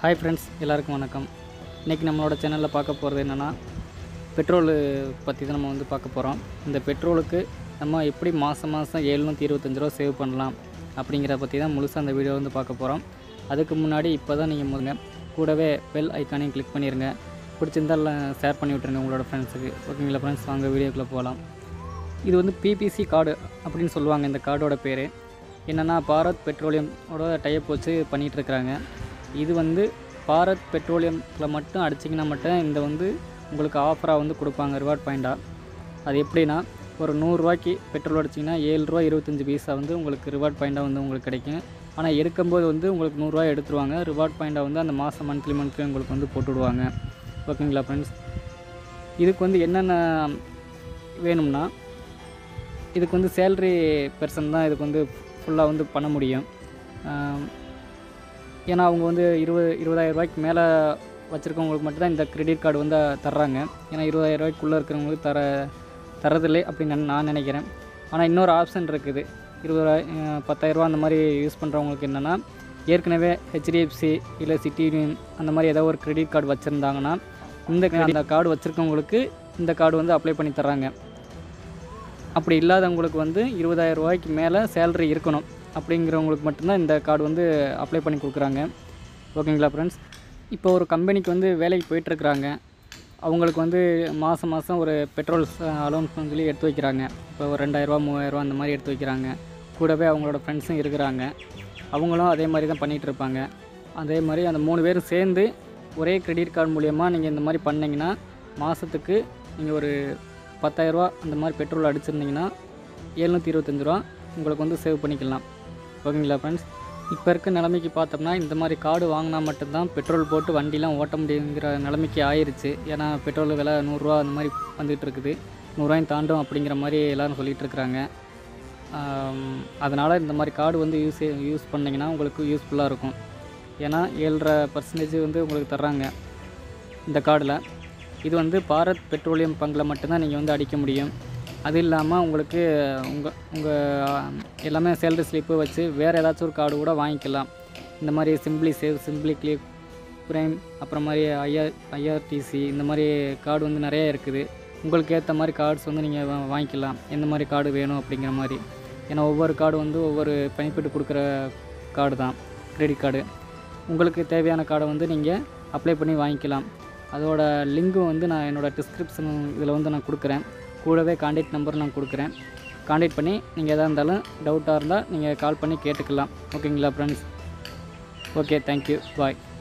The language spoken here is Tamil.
ஹாய் ஃப்ரெண்ட்ஸ் எல்லாருக்கும் வணக்கம் இன்றைக்கி நம்மளோட சேனலில் பார்க்க போகிறது என்னென்னா பெட்ரோலு பற்றி தான் நம்ம வந்து பார்க்க போகிறோம் இந்த பெட்ரோலுக்கு நம்ம எப்படி மாதம் மாதம் எழுநூற்றி இருபத்தஞ்சி ரூபா சேவ் பண்ணலாம் அப்படிங்கிறத பற்றி தான் முழுசாக அந்த வீடியோ வந்து பார்க்க போகிறோம் அதுக்கு முன்னாடி இப்போ தான் நீங்கள் முதங்க கூடவே பெல் ஐக்கானையும் கிளிக் பண்ணிடுங்க பிடிச்சிருந்தால் ஷேர் பண்ணி விட்ருங்க உங்களோட ஃப்ரெண்ட்ஸுக்கு ஓகேங்களா ஃப்ரெண்ட்ஸ் வாங்க வீடியோக்குள்ளே போகலாம் இது வந்து பிபிசி கார்டு அப்படின்னு சொல்லுவாங்க இந்த கார்டோட பேர் என்னென்னா பாரத் பெட்ரோலியமோட டைப் வச்சு பண்ணிகிட்டு இருக்கிறாங்க இது வந்து பாரத் பெட்ரோலியமில் மட்டும் அடிச்சிங்கன்னா மட்டும் இந்த வந்து உங்களுக்கு ஆஃபராக வந்து கொடுப்பாங்க ரிவார்ட் பாயிண்டாக அது எப்படின்னா ஒரு நூறுரூவாய்க்கு பெட்ரோல் அடிச்சிங்கன்னா ஏழு ரூபா இருபத்தஞ்சி பைசா வந்து உங்களுக்கு ரிவார்ட் பாயிண்டாக வந்து உங்களுக்கு கிடைக்கும் ஆனால் எடுக்கும்போது வந்து உங்களுக்கு நூறுரூவா எடுத்துருவாங்க ரிவார்ட் பாயிண்டாக வந்து அந்த மாதம் மந்த்லி மந்த்லி உங்களுக்கு வந்து போட்டு விடுவாங்க ஓகேங்களா ஃப்ரெண்ட்ஸ் இதுக்கு வந்து என்னென்ன வேணும்னா இதுக்கு வந்து சேல்ரி பெர்சன் தான் இதுக்கு வந்து ஃபுல்லாக வந்து பண்ண முடியும் ஆம், ஏன்னா அவங்க வந்து இருபது இருபதாயிரம் ரூபாய்க்கு மேலே வச்சுருக்கவங்களுக்கு மட்டும்தான் இந்த கிரெடிட் கார்டு வந்து தர்றாங்க ஏன்னா இருபதாயிரம் ரூபாய்க்குள்ளே இருக்கிறவங்களுக்கு தர தரதில்லை அப்படின்னு நான் நான் நினைக்கிறேன் ஆனால் இன்னொரு ஆப்ஷன் இருக்குது இருபதாய் பத்தாயிரரூவா அந்த மாதிரி யூஸ் பண்ணுறவங்களுக்கு என்னென்னா ஏற்கனவே ஹெச்டிஎஃப்சி இல்லை சிட்டி யூனியன் அந்த மாதிரி ஏதோ ஒரு கிரெடிட் கார்டு வச்சுருந்தாங்கன்னா இந்த credit- அந்த கார்டு வச்சுருக்கவங்களுக்கு இந்த கார்டு வந்து அப்ளை பண்ணி தர்றாங்க அப்படி இல்லாதவங்களுக்கு வந்து இருபதாயிரம் ரூபாய்க்கு மேலே சேலரி இருக்கணும் அப்படிங்கிறவங்களுக்கு மட்டும்தான் இந்த கார்டு வந்து அப்ளை பண்ணி கொடுக்குறாங்க ஓகேங்களா ஃப்ரெண்ட்ஸ் இப்போ ஒரு கம்பெனிக்கு வந்து வேலைக்கு போயிட்டுருக்குறாங்க அவங்களுக்கு வந்து மாதம் மாதம் ஒரு பெட்ரோல் அலோன்ஸ் சொல்லி எடுத்து வைக்கிறாங்க இப்போ ஒரு ரெண்டாயிரரூவா மூவாயிரரூவா அந்த மாதிரி எடுத்து வைக்கிறாங்க கூடவே அவங்களோட ஃப்ரெண்ட்ஸும் இருக்கிறாங்க அவங்களும் அதே மாதிரி தான் பண்ணிகிட்டு இருப்பாங்க அதே மாதிரி அந்த மூணு பேரும் சேர்ந்து ஒரே கிரெடிட் கார்டு மூலயமா நீங்கள் இந்த மாதிரி பண்ணிங்கன்னா மாதத்துக்கு நீங்கள் ஒரு பத்தாயிரரூவா அந்த மாதிரி பெட்ரோல் அடிச்சிருந்தீங்கன்னா எழுநூற்றி இருபத்தஞ்சி ரூபா உங்களுக்கு வந்து சேவ் பண்ணிக்கலாம் ஓகேங்களா ஃப்ரெண்ட்ஸ் இப்போ இருக்க நிலைமைக்கு பார்த்தோம்னா இந்த மாதிரி கார்டு வாங்கினா மட்டும்தான் பெட்ரோல் போட்டு வண்டிலாம் ஓட்ட முடியுங்கிற நிலைமைக்கு ஆயிருச்சு ஏன்னா பெட்ரோல் விலை நூறுரூவா அந்த மாதிரி வந்துகிட்டு இருக்குது நூறுரூவாயும் தாண்டும் அப்படிங்கிற மாதிரி எல்லோரும் சொல்லிகிட்டு இருக்கிறாங்க அதனால் இந்த மாதிரி கார்டு வந்து யூஸ் யூஸ் பண்ணிங்கன்னா உங்களுக்கு யூஸ்ஃபுல்லாக இருக்கும் ஏன்னா ஏழரை பர்சன்டேஜ் வந்து உங்களுக்கு தர்றாங்க இந்த கார்டில் இது வந்து பாரத் பெட்ரோலியம் பங்கில் மட்டும்தான் நீங்கள் வந்து அடிக்க முடியும் அது இல்லாமல் உங்களுக்கு உங்கள் உங்கள் எல்லாமே சேலரி ஸ்லிப்பு வச்சு வேறு ஏதாச்சும் ஒரு கார்டு கூட வாங்கிக்கலாம் இந்த மாதிரி simply save simply click prime அப்புறம் மாதிரி ஐஆர் ஐஆர்டிசி இந்த மாதிரி கார்டு வந்து நிறைய இருக்குது உங்களுக்கு ஏற்ற மாதிரி கார்ட்ஸ் வந்து நீங்கள் வா- வாங்கிக்கலாம் எந்த மாதிரி கார்டு வேணும் அப்படிங்கிற மாதிரி ஏன்னா ஒவ்வொரு கார்டு வந்து ஒவ்வொரு பெனிஃபிட் கொடுக்குற கார்டு தான் கிரெடிட் கார்டு உங்களுக்கு தேவையான கார்டை வந்து நீங்கள் அப்ளை பண்ணி வாங்கிக்கலாம் அதோட லிங்க்கும் வந்து நான் என்னோடய டிஸ்கிரிப்ஷன் இதில் வந்து நான் கொடுக்குறேன் கூடவே காண்டாக்ட் நம்பர் நான் கொடுக்குறேன் காண்டாக்ட் பண்ணி நீங்கள் எதாக இருந்தாலும் டவுட்டாக இருந்தால் நீங்கள் கால் பண்ணி கேட்டுக்கலாம் ஓகேங்களா ஃப்ரெண்ட்ஸ் ஓகே தேங்க்யூ பாய்